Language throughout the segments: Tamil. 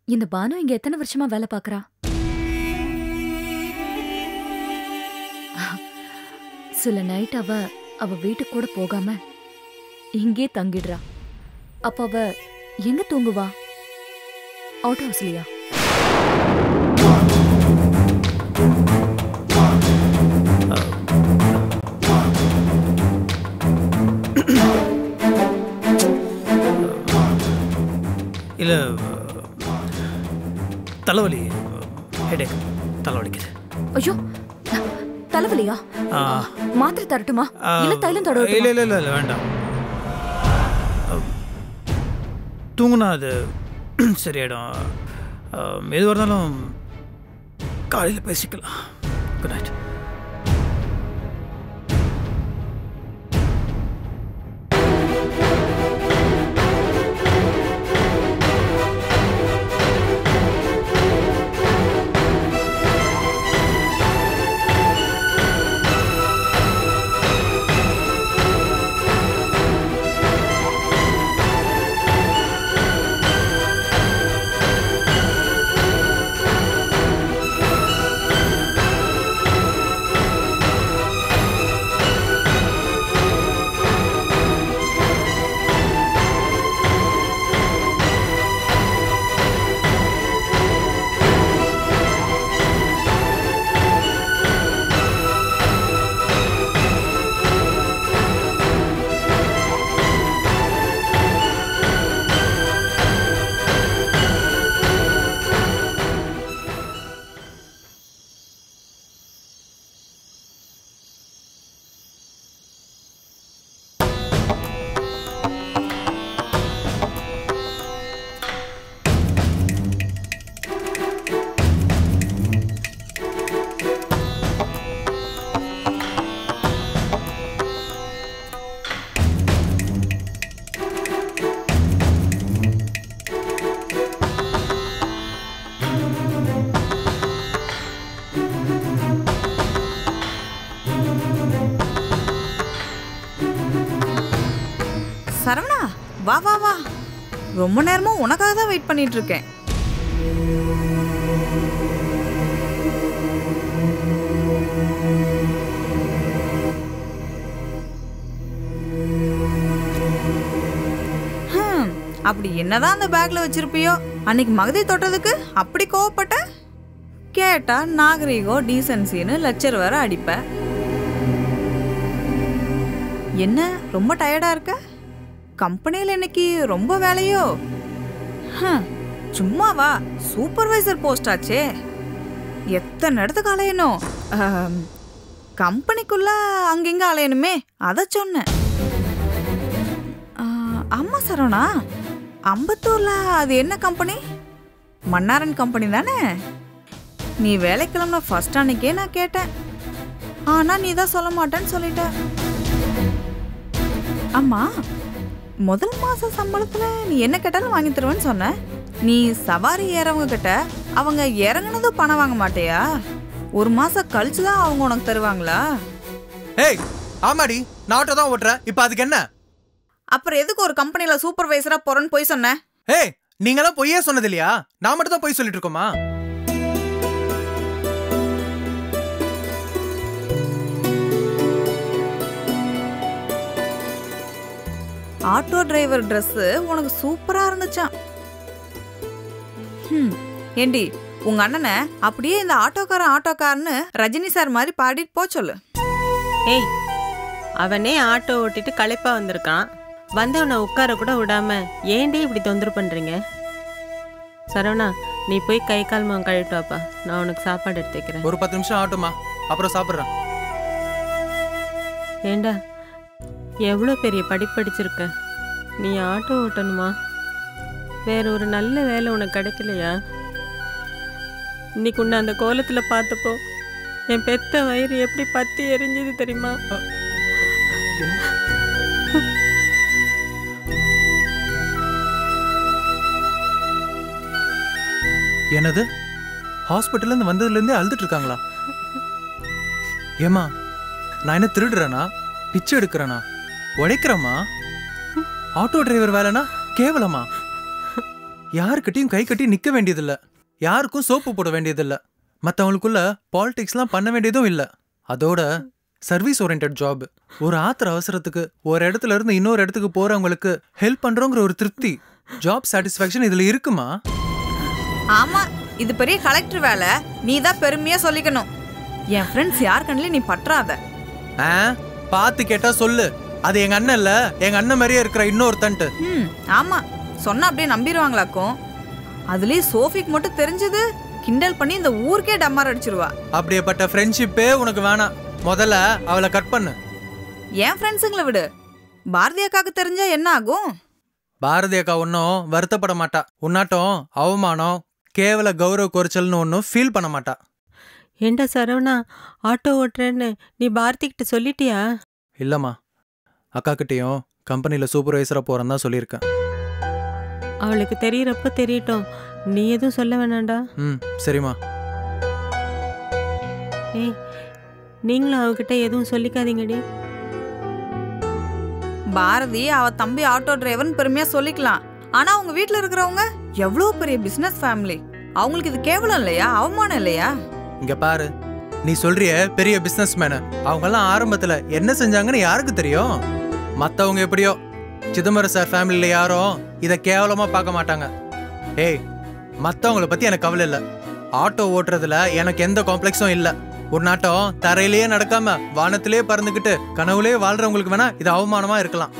இந்த பானு இங்க எத்தனை வருஷமா வேலை பாக்குறா சில நைட் அவ அவ வீட்டுக்கு கூட போகாம இங்கே தங்கிடுறா அப்ப அவ எங்க தூங்குவா அவுட் ஹவுஸ்லயா இல்லை தலைவலி ஹெடேக் தலைவலிக்குது ஐயோ தலைவலியா ஆ, மாத்திரை தரட்டுமா ஆ, இல்ல தைலம் இல்லை தடவட்டுமா இல்லை இல்லை இல்லை வேண்டாம் தூங்குனா அது சரியாயிடும் ஆ, எதுவாக இருந்தாலும் காலையில் பேசிக்கலாம் குட் நைட் சரவணா வா வா வா ரொம்ப நேரமா உனக்காக தான் வெயிட் பண்ணிட்டு இருக்கேன் ஹம், அப்படி என்னதான் அந்த பேக்ல வச்சிருப்பியோ அன்னைக்கு மகதி தொட்டதுக்கு அப்படி கோவப்பட்ட கேட்டா நாகரிகம் டீசன்சின்னு லெக்சர் வேற அடிப்ப என்ன ரொம்ப டயர்டா இருக்க கம்பெனியில் இன்னைக்கு ரொம்ப வேலையோ ஹம், சும்மா வா சூப்பர்வைசர் போஸ்ட் ஆச்சே எத்தனை இடத்துக்கு அலையணும் ஆம், கம்பெனிக்குள்ள அங்கங்க அலையணுமே அதை சொன்னேன் ஆ, ஆமா சரவணா அம்பத்தூர்ல அது என்ன கம்பெனி மன்னாரன் கம்பெனி தானே நீ வேலைக்கு கிளம்புன ஃபர்ஸ்ட் அன்னைக்கே நான் கேட்டேன் ஆனா நீ தான் சொல்ல மாட்டேன்னு சொல்லிட்ட அம்மா முதல் மாச சம்பளத்துல நீ என்ன கேட்டாலும் வாங்கி தருவேன்னு சொன்ன நீ சவாரி ஏறவங்க கிட்ட அவங்க இறங்குனதும் பணம் வாங்க மாட்டியா ஒரு மாசம் கழிச்சு தான் அவங்க உனக்கு தருவாங்களா ஏய் ஆமாடி நான் ஆட்டோ தான் ஓட்டுறேன் இப்போ அதுக்கு என்ன அப்புறம் எதுக்கு ஒரு கம்பெனில சூப்பர்வைசரா போறேன்னு போய் சொன்ன ஏய் நீங்களாம் பொய்யே சொன்னது இல்லையா நான் மட்டும் தான் பொய் சொல்லிட்டு இருக்கோமா ஆட்டோ டிரைவர் Dress உனக்கு சூப்பரா இருந்துச்சாம் ஹம், ஏண்டி உங்க அண்ணனை அப்படியே இந்த ஆட்டோக்காரன் ஆட்டோக்காரன்னு ரஜினி சார் மாதிரி பாடிட்டு போ சொல்லு ஏய் அவனே ஆட்டோ ஓட்டிட்டு களைப்பா வந்திருக்கான் வந்தவனை உட்கார கூட விடாம ஏன்டி இப்படி தொந்தரவு பண்றீங்க சரவணா நீ போய் கை கால் முகம் கழுவிட்டு வாப்பா நான் உனக்கு சாப்பாடு எடுத்து வைக்கிறேன் ஒரு பத்து நிமிஷம் ஆட்டோமா அப்புறம் சாப்பிட்றேன் ஏண்டா எவ்வளோ பெரிய படிப்படிச்சிருக்க நீ ஆட்டோ ஓட்டணுமா வேற ஒரு நல்ல வேலை உனக்கு கிடைக்கலையா இன்னைக்கு உன்னை அந்த கோலத்தில் பார்த்தப்போ என் பெத்த வயிறு எப்படி பத்தி எரிஞ்சது தெரியுமா என்னது ஹாஸ்பிட்டல்ல இருந்து வந்ததுல இருந்தே அழுதுட்டு இருக்காங்களா ஏமா நான் என்ன திருடுறேனா பிச்சை எடுக்கிறேனா உழைக்கிறேம்மா ஆட்டோ டிரைவர் வேலைனா கேவலமா யாருக்கிட்டையும் கை கட்டி நிக்க வேண்டியதில்ல யாருக்கும் சோப்பு போட வேண்டியதில்ல மத்தவங்களுக்குள்ள பாலிடிக்ஸ்லாம் பண்ண வேண்டியதும் இல்ல அதோட சர்வீஸ் ஓரியன்ட் ஜாப் ஒரு ஆத்திர அவசரத்துக்கு ஒரு இடத்துல இருந்து இன்னொரு இடத்துக்கு போறவங்களுக்கு ஹெல்ப் பண்றோங்கிற ஒரு திருப்தி ஜாப் சாட்டிஸ்ஃபேக்ஷன் இதுல இருக்குமா ஆமா இது பெரிய கலெக்டர் வேலை நீ தான் பெருமையா சொல்லிக்கணும் என் ஃப்ரெண்ட்ஸ் யார் கண்ணிலையும் நீ பற்றாத ஆ பார்த்து கேட்டா சொல்லு அது எங்க அண்ணன் இல்ல எங்க அண்ணன் மாதிரியே இருக்கிற இன்னொருத்தன்ட்டு ம் ஆமா சொன்னா அப்படியே நம்பிடுவாங்களாக்கும் அதுலயும் சோஃபிக்கு மட்டும் தெரிஞ்சது கிண்டல் பண்ணி இந்த ஊருக்கே டம்மார் அடிச்சிருவா அப்படியேப்பட்ட ஃப்ரெண்ட்ஷிப்பே உனக்கு வேணாம் முதல்ல அவளை கட் பண்ணு என் ஃப்ரெண்ட்ஸுங்களை விடு பாரதி அக்காக்கு தெரிஞ்சா என்ன ஆகும் பாரதி அக்கா ஒன்றும் வருத்தப்பட மாட்டா உன்னாட்டம் அவமானம் கேவல கௌரவ குறைச்சல்னு ஒன்றும் ஃபீல் பண்ண மாட்டா ஏண்டா சரவணா ஆட்டோ ஓட்டுறேன்னு நீ பாரதிக்கிட்ட சொல்லிட்டியா இல்லைம்மா அக்கா கிட்டேயும் கம்பெனியில் சூப்பர்வைசராக போகிறேன்னு தான் சொல்லியிருக்கேன் அவளுக்கு தெரியறப்ப தெரியட்டும் நீ எதுவும் சொல்ல வேணாண்டா ம் சரிம்மா ஏய் நீங்களும் அவகிட்ட எதுவும் சொல்லிக்காதீங்கடி பாரதி அவ தம்பி ஆட்டோ டிரைவர்னு பெருமையா சொல்லிக்கலாம் ஆனா அவங்க வீட்ல இருக்கிறவங்க எவ்வளவு பெரிய பிசினஸ் ஃபேமிலி அவங்களுக்கு இது கேவலம் இல்லையா அவமானம் இல்லையா இங்கே பாரு நீ சொல்றிய பெரிய பிஸ்னஸ் மேனு அவங்கெல்லாம் ஆரம்பத்தில் என்ன செஞ்சாங்கன்னு யாருக்கு தெரியும் மற்றவங்க எப்படியோ சிதம்பரம் சார் ஃபேமிலியில் யாரும் இதை கேவலமாக பார்க்க மாட்டாங்க ஏய் மற்றவங்கள பற்றி எனக்கு கவலை இல்லை ஆட்டோ ஓட்டுறதுல எனக்கு எந்த காம்ப்ளெக்ஸும் இல்லை ஒரு நாட்டம் தரையிலேயே நடக்காம வானத்திலே பறந்துக்கிட்டு கனவுலே வாழ்றவங்களுக்கு வேணா இது அவமானமா இருக்கலாம்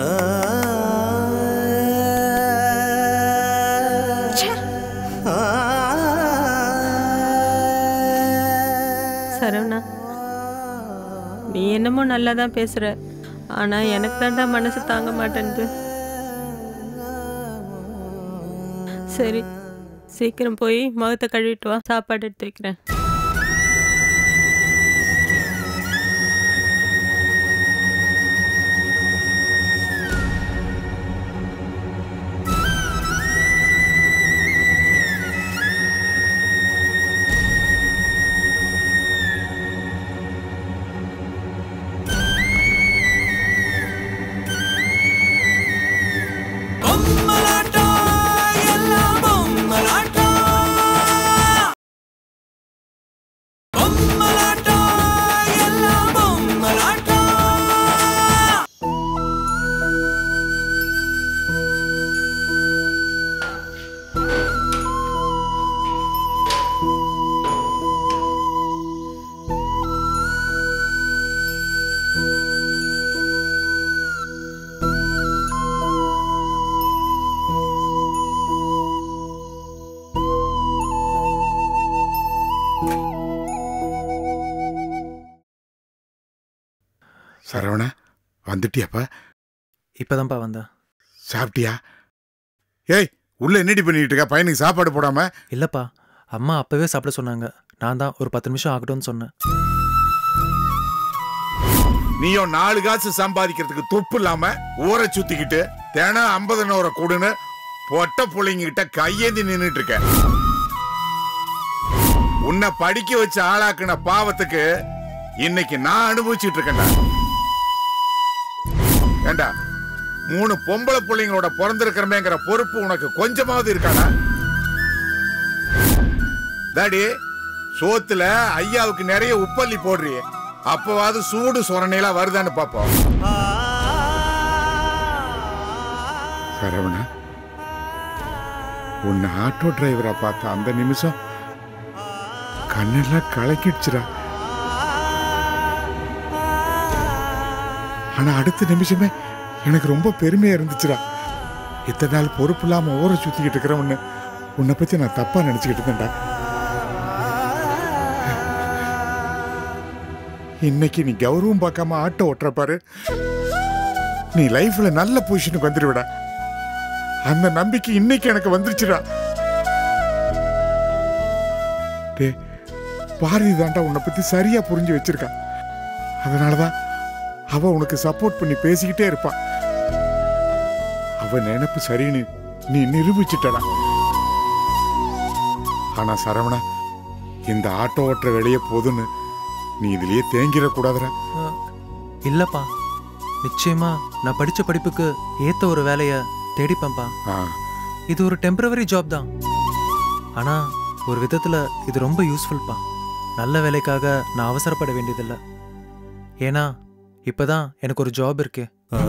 சரவணா நீ என்னமோ நல்லா தான் பேசுற ஆனா எனக்கு தான்டா மனசு தாங்க மாட்டேன்து சரி சீக்கிரம் போய் முகத்தை கழுவிட்டு வா சாப்பாடு எடுத்து வைக்கிறேன் சரவணா வந்துட்டியாப்பா இப்போதான்ப்பா வந்தேன் சாப்பிட்டியா ஏய் உள்ள என்னடி பண்ணிட்டு இருக்க பையனுக்கு சாப்பாடு போடாம இல்லைப்பா அம்மா அப்போவே சாப்பிட சொன்னாங்க நான் தான் ஒரு பத்து நிமிஷம் ஆகட்டும்னு சொன்னேன் நீயும் நாலு காசு சம்பாதிக்கிறதுக்கு துப்பு இல்லாம ஊரை சுத்திக்கிட்டு தினம் ஐம்பது நூறு கொடுன்னு பொட்ட பிள்ளைங்க கிட்ட கையேந்தி நின்னுட்டு இருக்க உன்னை படிக்க வச்சு ஆளாக்குன பாவத்துக்கு இன்னைக்கு நான் அனுபவிச்சுட்டு இருக்கேன்டா ஏண்டா மூணு பொம்பளை பிள்ளைங்களோட பிறந்திருக்கிறமேங்கிற பொறுப்பு உனக்கு கொஞ்சமாவது இருக்காடா டாடி சோத்துல ஐயாவுக்கு நிறைய உப்பள்ளி போடுறியே அப்பவாவது சூடு சொரணையில வருதான்னு பாப்போம் சரவணா உன்னை ஆட்டோ டிரைவரா பார்த்த அந்த நிமிஷம் கண்ணெல்லாம் கலக்கிடுச்சுடா ஆனா அடுத்த நிமிஷமே எனக்கு ரொம்ப பெருமையா இருந்துச்சுடா இத்தனை நாள் பொறுப்பு இல்லாம ஊரை சுத்திக்கிட்டு இருக்கிறவன்னு உன்னை பத்தி நான் தப்பா நினைச்சுக்கிட்டு இருந்தேன்டா இன்னைக்கு நீ கௌரவம் பார்க்காம ஆட்டோ ஓட்டுற பாரு நீ லைஃப்ல நல்ல பொசிஷனுக்கு வந்துருவிடா அந்த நம்பிக்கை இன்னைக்கு எனக்கு வந்துருச்சுடா டே பாரதி தாண்டா உன்னை பத்தி சரியா புரிஞ்சு வச்சிருக்கா அதனாலதான் அவ உனக்கு சப்போர்ட் பண்ணி பேசிக்கிட்டே இருப்பா அவ நினைப்பு சரின்னு நீ நிரூபிச்சிட்டடா ஆனா சரவணா இந்த ஆட்டோ ஓட்டுற வேலையே போதுன்னு நீ இதுலயே தேங்கிடக்கூடாதுடா அஹ், இல்லப்பா நிச்சயமா நான் படிச்ச படிப்புக்கு ஏத்த ஒரு வேலைய தேடிப்பேன்ப்பா ஆ இது ஒரு டெம்பரவரி ஜாப் தான் ஆனா ஒரு விதத்துல இது ரொம்ப யூஸ்ஃபுல்ப்பா நல்ல வேலைக்காக நான் அவசரப்பட வேண்டியதில்லை ஏன்னா இப்பதான் எனக்கு ஒரு ஜாப் இருக்கு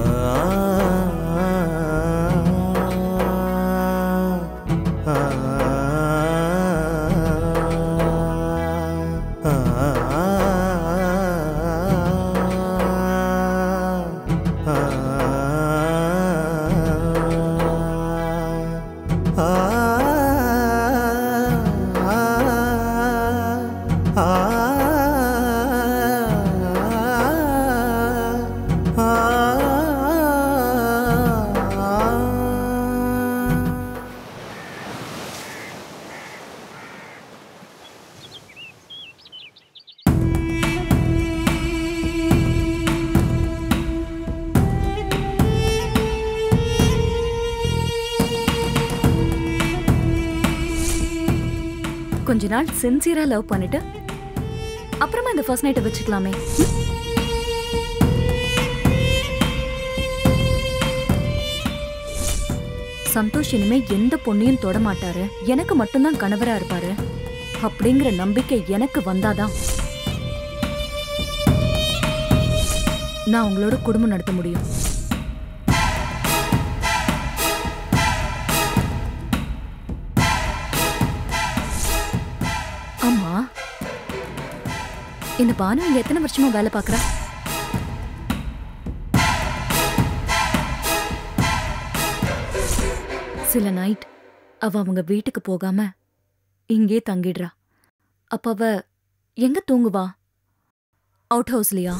கொஞ்ச நாள் சின்சியரா லவ் பண்ணிட்டு அப்புறமா இந்த ஃபர்ஸ்ட் நைட்டை வச்சுக்கலாமே ம்? சந்தோஷ் இனிமே எந்த பொண்ணையும் தொட மாட்டாரு எனக்கு மட்டும்தான் கணவரா இருப்பாரு அப்படிங்கிற நம்பிக்கை எனக்கு வந்தாதான் நான் உங்களோட குடும்பம் நடத்த முடியும் ஆமா இந்த பானு இங்க எத்தனை வருஷமா வேலை பார்க்கறா சில நைட் அவ அவங்க வீட்டுக்கு போகாம இங்கே தங்கிடுறா அப்ப அவ எங்க தூங்குவா அவுட் ஹவுஸ்லயா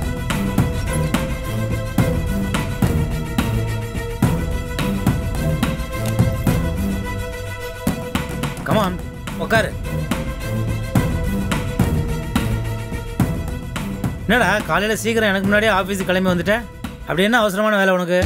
கமான் உட்காரு என்னடா காலையில சீக்கிரம் எனக்கு முன்னாடியே ஆஃபீஸுக்கு கிளம்பி வந்துட்ட அப்படி என்ன அவசரமான வேலை உனக்கு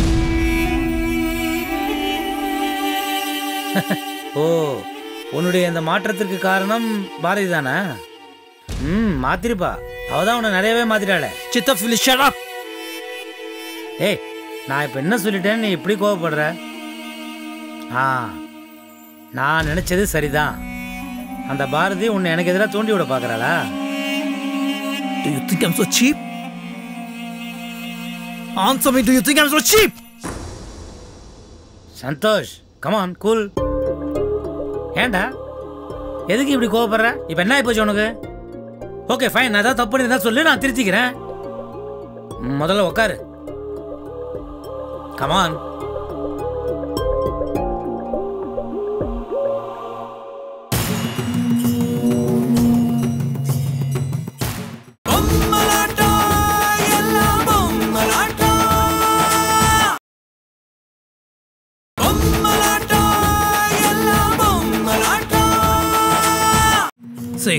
ஓ உன்னுடைய இந்த மாற்றத்திற்கு காரணம் பாரதி தானே ம் மாத்திருப்பா அவதான் உன்னை நிறையவே மாத்திட்டாளே சித்தா ஃபில் ஷட் அப் ஏய் நான் இப்போ என்ன சொல்லிட்டேன்னு நீ இப்படி கோவப்படுற ஆ நான் நினைச்சது சரிதான் அந்த பாரதி உன்னை எனக்கு எதிராக தூண்டி விட பார்க்கறாளா Do you think I'm so cheap? Answer me, do you think I'm so cheap? Santhosh come on cool ஏன்டா எதுக்கு இப்படி கோவப்படுற இப்போ என்ன ஆயிப்போச்சு உனக்கு ஓகே ஃபைன் நான் ஏதாவது தப்பு இருந்தா சொல்லு நான் திருத்திக்கிறேன் ம், முதல்ல உட்காரு கமான் See,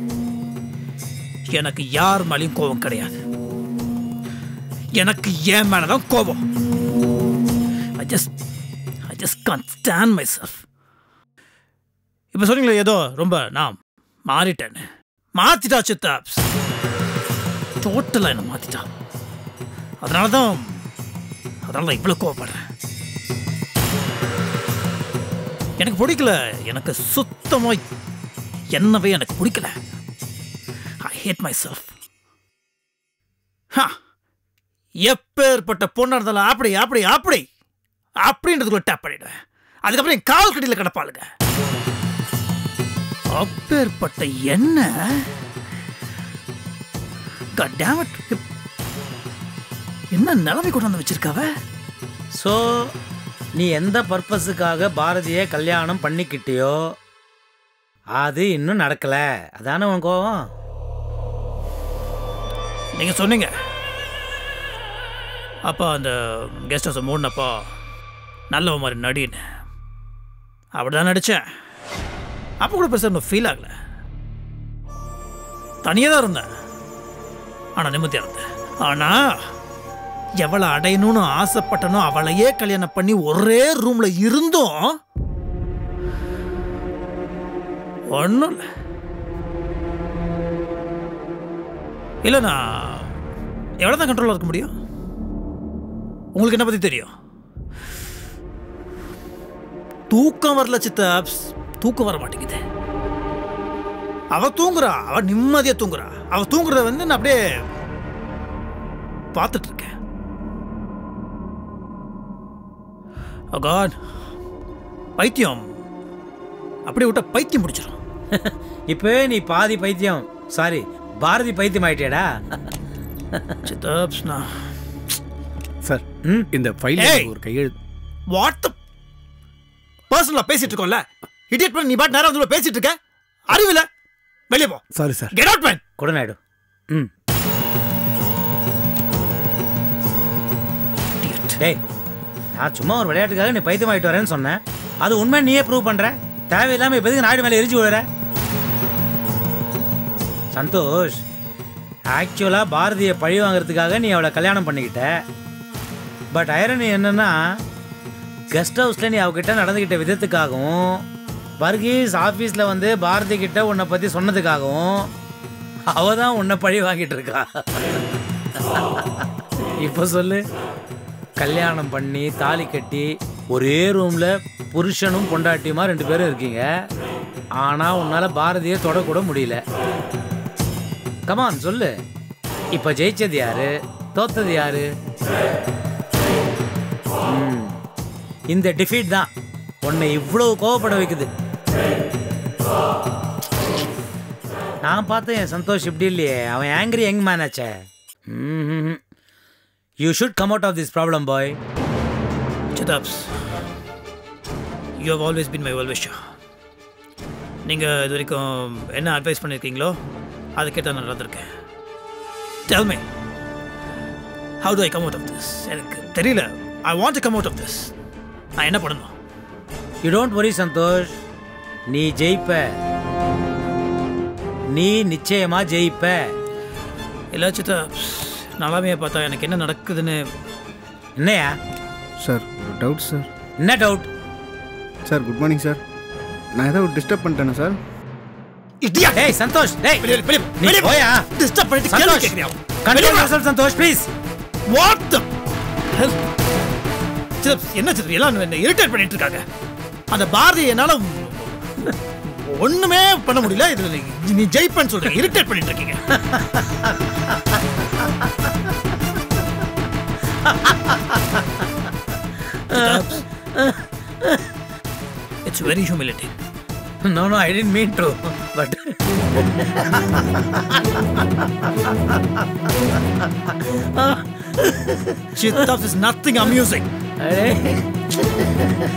எனக்கு யார் மேலேயும் கோபம் கிடையாது எனக்கு ஏன் மேலதான் கோபம் I just I just can't stand myself இப்போ சொன்னீங்களே ஏதோ ரொம்ப நான் மாறிட்டேன்னு மாத்திட்டா சித்தாப்ஸ் டோட்டலாக என்ன மாத்திட்டா அதனால தான் அதனால தான் இவ்வளோ கோவப்படுறேன் எனக்கு பிடிக்கல எனக்கு சுத்தமாக என்னவே எனக்கு பிடிக்கல ஐ ஹேட் மை செல்ஃப் எப்பேற்பட்ட பொண்ணா இருந்தாலும் அப்படி அப்படி அப்படி அப்படின்றதுக்குள்ள டேப் பண்ணிடுவேன் அதுக்கப்புறம் என் கால் கடியில் கிடப்பாளுங்க அப்பேற்பட்ட என்ன God damn it. என்ன நிலைமை கொண்டு வந்து வச்சிருக்காவ ஸோ நீ எந்த பர்பஸுக்காக பாரதியை கல்யாணம் பண்ணிக்கிட்டியோ அது இன்னும் நடக்கல அதானே உன் கோவம் நீங்க சொன்னீங்க அப்பா அந்த கெஸ்ட் ஹவுஸை மூடினப்போ நல்லவ மாதிரி நடின்னு அப்படிதான் நடித்தேன் அப்போ கூட பெருசாக இன்னும் ஃபீல் ஆகல தனியாக தான் இருந்தேன் ஆனால் நிம்மதியாக இருந்தேன் ஆனால் எவளை அடையணும்னு ஆசைப்பட்டனோ அவளையே கல்யாணம் பண்ணி ஒரே ரூமில் இருந்தும் ஒன்றும் இல்லை இல்லை நான் எவ்வளோ தான் கண்ட்ரோலாக இருக்க முடியும் உங்களுக்கு என்ன பற்றி தெரியும் தூக்கம் வரல சித்தாப்ஸ் தூக்கம் வர மாட்டேங்குது அவ தூங்குறா அவ நிம்மதியா தூங்குறா அவ தூங்குறத வந்து நான் அப்படியே பார்த்துட்டு இருக்கேன் Oh God. பைத்தியம் அப்படியே விட்டா பைத்தியம் முடிச்சிடும் இப்பவே நீ பாதி பைத்தியம் சாரி பாரதி பைத்தியம் ஆயிட்டேடா சித்தாப்ஸ் நான் சார் ம் இந்த ஃபைல் ஏய்! ஒரு கையெழுத்து வாட் பர்சனலா பேசிட்டு இருக்கோம்ல இடியட் பண்ணி நீ பாட்டு நேரம் வந்து பேசிட்டு இருக்க அறிவில வெளியே போ sorry sir get out man கூட நாயுடு ம் டேய் நான் சும்மா ஒரு விளையாட்டுக்காக நீ பைத்தியம் ஆயிட்டு வரேன்னு சொன்னேன் அது உண்மை நீயே ப்ரூவ் பண்ற தேவையில்லாம இப்ப எதுக்கு நாயுடு மேல எரிஞ்சு விழுற சந்தோஷ் ஆக்சுவலா பாரதியை பழி வாங்குறதுக்காக நீ அவளை கல்யாணம் பண்ணிக்கிட்ட பட் ஐரனி என்னன்னா கெஸ்ட் ஹவுஸ்ல நீ அவகிட்ட நடந்துக்கிட்ட விதத்துக்காகவும் வர்கீஸ் ஆஃபீஸில் வந்து பாரதி கிட்ட உன்னை பற்றி சொன்னதுக்காகவும் அவ தான் உன்னை பழி வாங்கிட்டு இருக்கா இப்போ சொல்லு கல்யாணம் பண்ணி தாலி கட்டி ஒரே ரூமில் புருஷனும் பொண்டாட்டியுமா ரெண்டு பேரும் இருக்கீங்க ஆனால் உன்னால் பாரதியை தொடக்கூட முடியல கமான் சொல்லு இப்போ ஜெயிச்சது யாரு தோத்தது யாரு ம். இந்த டிஃபீட் தான் உன்னை இவ்வளவு கோவப்பட வைக்குது நான் பார்த்தேன் என் சந்தோஷ் இப்படி இல்லையே அவன் ஆங்கிரி யங் மேன் ஆச்சே you should come out of this problem boy Chittaf you have always been my well wisher நீங்கள் இது வரைக்கும் என்ன அட்வைஸ் பண்ணியிருக்கீங்களோ அதுக்கேற்ற நான் நடந்திருக்கேன் tell me how to I come out of this எனக்கு தெரியல I want to come out of this நான் என்ன பண்ணணும் யூ டோன்ட் வரி சந்தோஷ் நீ ஜெயிப்ப நீ நிச்சயமா ஜெயிப்ப இல்லை சிதாப்ஸ் நல்லாமே பார்த்தா எனக்கு என்ன நடக்குதுன்னு என்னையா சார் ஒரு டவுட் சார் என்ன doubt sir good morning sir நான் ஏதாவது டிஸ்டர்ப் பண்ணிட்டேனா சார் Idiot! டேய் சந்தோஷ் டேய் வெளியே வெளியே நீ வெளியே போயா டிஸ்டர்ப் பண்ணிட்டு கேள்வி சந்தோஷ் கேட்குறியா control yourself Santhosh please what the என்ன சித்ரி எல்லாம் என்ன இரிட்டேட் பண்ணிட்டு இருக்காங்க அந்த பாரதி என்னால ஒண்ணுமே பண்ண முடியல இதுல நீ- நீ ஜெயிப்பேன்னு சொல்றீங்க இரிட்டேட் பண்ணிட்டு இருக்கீங்க it's very humility no no I didn't mean to but Chittaf is nothing amusing.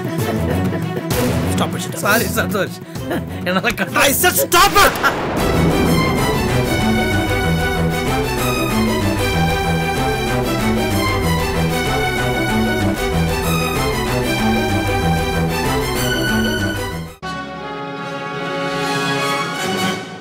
Stop it, Chittaf. Sorry Santhosh என்னால control I said stop it!